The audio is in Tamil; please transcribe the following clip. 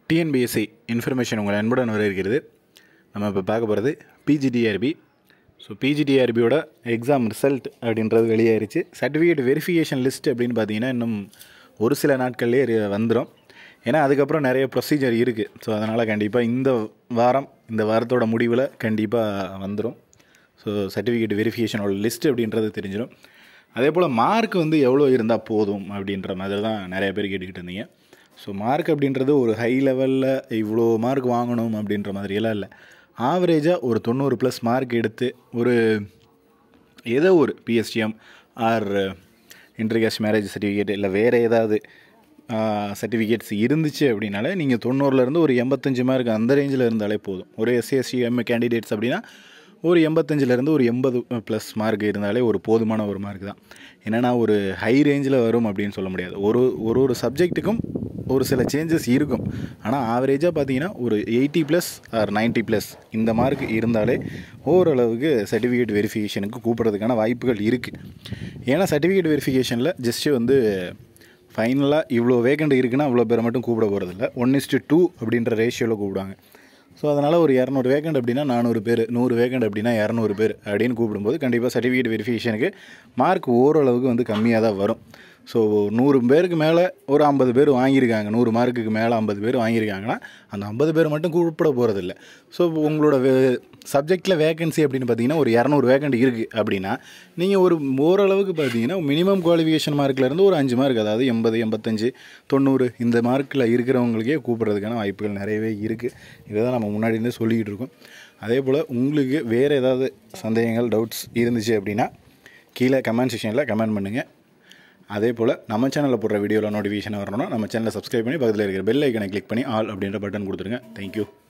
டிஎன்பிஎஸ்சி இன்ஃபர்மேஷன் உங்கள் அன்புடன் வரவேற்கிறது நம்ம இப்போ பார்க்க போகிறது பிஜிடிஆர்பி ஸோ பிஜிடிஆர்பியோட எக்ஸாம் ரிசல்ட் அப்படின்றது வெளியாயிருச்சு சர்டிஃபிகேட் வெரிஃபிகேஷன் லிஸ்ட் அப்படின்னு பார்த்தீங்கன்னா இன்னும் ஒரு சில நாட்கள்லேயே வந்துடும் ஏன்னா அதுக்கப்புறம் நிறைய ப்ரொசீஜர் இருக்குது ஸோ அதனால் கண்டிப்பாக இந்த வாரம் இந்த வாரத்தோட முடிவில் கண்டிப்பாக வந்துடும் ஸோ சர்டிஃபிகேட் வெரிஃபிகேஷனோட லிஸ்ட் அப்படின்றது தெரிஞ்சிடும் அதே போல் மார்க் வந்து எவ்வளோ இருந்தால் போதும் அப்படின்ற மாதிரி தான் நிறைய பேர் கேட்டுக்கிட்டு இருந்தீங்க ஸோ மார்க் அப்படின்றது ஒரு ஹை லெவலில் இவ்வளோ மார்க் வாங்கணும் அப்படின்ற மாதிரியெல்லாம் இல்லை ஆவரேஜாக ஒரு தொண்ணூறு ப்ளஸ் மார்க் எடுத்து ஒரு ஏதோ ஒரு PSTM or intercaste marriage certificate இல்லை வேறு ஏதாவது சர்டிஃபிகேட்ஸ் இருந்துச்சு அப்படின்னாலே நீங்கள் தொண்ணூறுலேருந்து ஒரு எண்பத்தஞ்சு மார்க் அந்த ரேஞ்சில் இருந்தாலே போதும் ஒரு எஸ்சிஎஸ்சி எம் கேண்டிடேட்ஸ் அப்படின்னா ஒரு எண்பத்தஞ்சிலேருந்து ஒரு எண்பது ப்ளஸ் மார்க் இருந்தாலே ஒரு போதுமான ஒரு மார்க் தான் என்னென்னா ஒரு ஹை ரேஞ்சில் வரும் அப்படின்னு சொல்ல முடியாது ஒரு ஒரு ஒரு சப்ஜெக்ட்டுக்கும் ஒரு சில சேஞ்சஸ் இருக்கும் ஆனால் ஆவரேஜாக பார்த்தீங்கன்னா ஒரு eighty plus or ninety plus இந்த மார்க் இருந்தாலே ஓரளவுக்கு சர்டிஃபிகேட் வெரிஃபிகேஷனுக்கு கூப்பிட்றதுக்கான வாய்ப்புகள் இருக்குது ஏன்னா சர்டிஃபிகேட் வெரிஃபிகேஷனில் ஜஸ்ட்டு வந்து ஃபைனலாக இவ்வளோ வேகண்ட் இருக்குன்னா அவ்வளோ பேரை மட்டும் கூப்பிட போகிறதில்ல ஒன் இஸ்ட்டு டூ அப்படின்ற ரேஷியோவில் கூப்பிடுவாங்க ஸோ அதனால் ஒரு இரநூறு வேகண்ட் அப்படின்னா நானூறு பேர் நூறு வேகண்ட் அப்படின்னா இரநூறு பேர் அப்படின்னு கூப்பிடும்போது கண்டிப்பாக சர்டிஃபிகேட் வெரிஃபிகேஷனுக்கு மார்க் ஓரளவுக்கு வந்து கம்மியாக தான் வரும் ஸோ நூறு பேருக்கு மேலே ஒரு ஐம்பது பேர் வாங்கியிருக்காங்க நூறு மார்க்குக்கு மேலே ஐம்பது பேர் வாங்கியிருக்காங்கன்னா அந்த ஐம்பது பேர் மட்டும் கூப்பிட போகிறதில்ல ஸோ உங்களோட வே சப்ஜெக்டில் வேகன்சி அப்படின்னு பார்த்தீங்கன்னா ஒரு இரநூறு வேகண்ட் இருக்குது அப்படின்னா நீங்கள் ஒரு ஓரளவுக்கு பார்த்தீங்கன்னா மினிமம் குவாலிஃபிகேஷன் மார்க்லேருந்து ஒரு அஞ்சு மார்க் அதாவது எண்பது எண்பத்தஞ்சு தொண்ணூறு இந்த மார்க்கில் இருக்கிறவங்களுக்கே கூப்பிட்றதுக்கான வாய்ப்புகள் நிறையவே இருக்குது இதை தான் நம்ம முன்னாடி இருந்து சொல்லிக்கிட்டு இருக்கோம் அதே போல் உங்களுக்கு வேறு ஏதாவது சந்தேகங்கள் டவுட்ஸ் இருந்துச்சு அப்படின்னா கீழே கமெண்ட் செக்ஷனில் கமெண்ட் பண்ணுங்கள் அதே போல் நம்ம சேனலில் போடுற வீடியோவில் நோட்டிஃபிகேஷன் வரணும்னா நம்ம சேனலை சப்ஸ்கிரைப் பண்ணி பக்கத்தில் இருக்கிற பெல் ஐக்கனை கிளிக் பண்ணி ஆல் அப்படின்ற பட்டன் கொடுத்துருங்க தேங்க்யூ